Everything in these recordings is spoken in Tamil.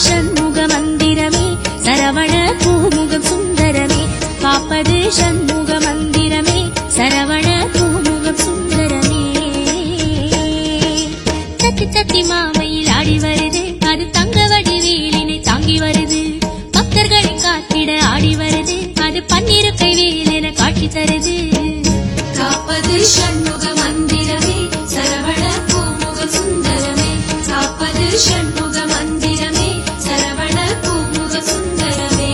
சண்முக மந்திரமே சரவண பூமுகம் சுந்தரமே காப்பது சண்முக மந்திரமே சரவண பூமுகம் சுந்தரமே தத்தி தத்தி மாமையில் ஆடி வருது அது தங்க வடிவேலினை தாங்கி வருது பக்தர்களை காத்திட ஆடி வருது அது பன்னிருக்கை வேலென காட்சி தருது காப்பது ஷண்முக மந்திரமே சரவண பூமுக சுந்தரமே காப்பது ஷண்முக மந்திரமே சரவண பூமுக சுந்தரமே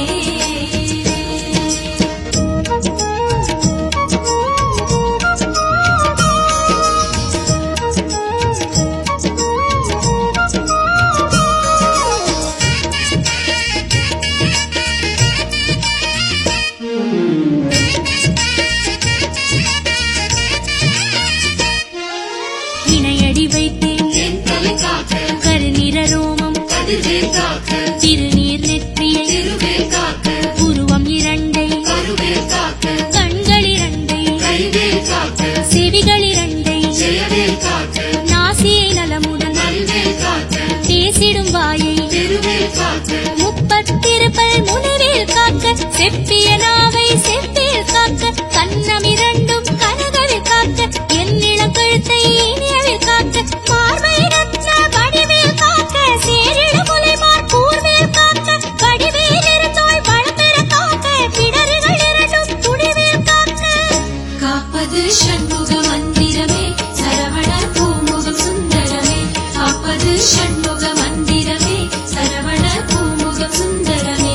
இணையடி வைத்தேன் என் தலை காக்க கருநிற ரோமம் கதிர்வேல் காக்க திருநீர் நெற்றியை திருவேல் காக்க உருவம் இரண்டை கருவேல் காக்க கண்கள் இரண்டை கைவேல் காக்க செவிகள் இரண்டை ஜெயவேல் காக்க நாசியை நலமுடன் நல்வேல் காக்க பேசிடும் வாயை திருவேல் காக்க முப்பத்திருப்பல் முனிவேல் காக்க செப்பிய நாவை செவ்வேல் காக்க கண்ணம் இரண்டும் கனகவில் காக்க என்னிடம் கழுத்தை இனியவில் காக்க பார்வை ரத்ன வடிவேல் காக்க சேரிட முலைமார் கூர்வேல் காக்க வடிவேல் இருந்தோள் பழம்பெற காக்க பிடரிகள் இரண்டும் துணிவேல் காக்க காப்பது ஷண்முக மந்திரமே சரவண பூமுகம் சுந்தரமே காப்பது ஷண்முக மந்திரமே சரவண பூமுகம் சுந்தரமே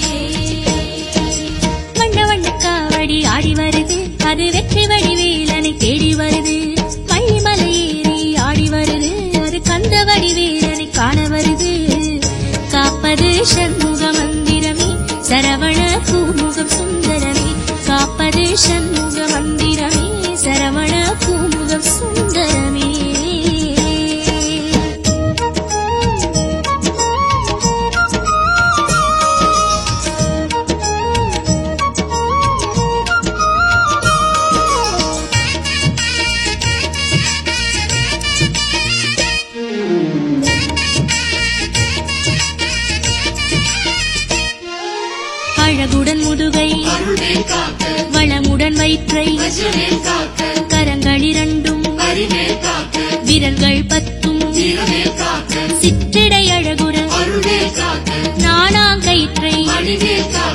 வண்ண வண்ண காவடி ஆடி வருது அது வெற்றி வடிவேலனை தேடி வருது மல்லிமலை ஏறி ஆடி வருது அது கந்த வடிவேலனை காண வருது காப்பது சண்முக மந்திரமே சரவண பூமுகம் சுந்தரமே காப்பது சண்முக மந்திரமே சரவண பூமுகம் சுந்தரமே அழகுடன் முதுகை அருள்வேல் காக்க வளமுடன் வயிற்றை வஜ்ரவேல் காக்க கரங்கள் இரண்டும் பரிவேல் காக்க விரல்கள் பத்தும் வீரவேல் காக்க சிற்றிடை அழகுடன் அருள்வேல் காக்க நாணாங்கயிற்றை மணிவேல் காக்க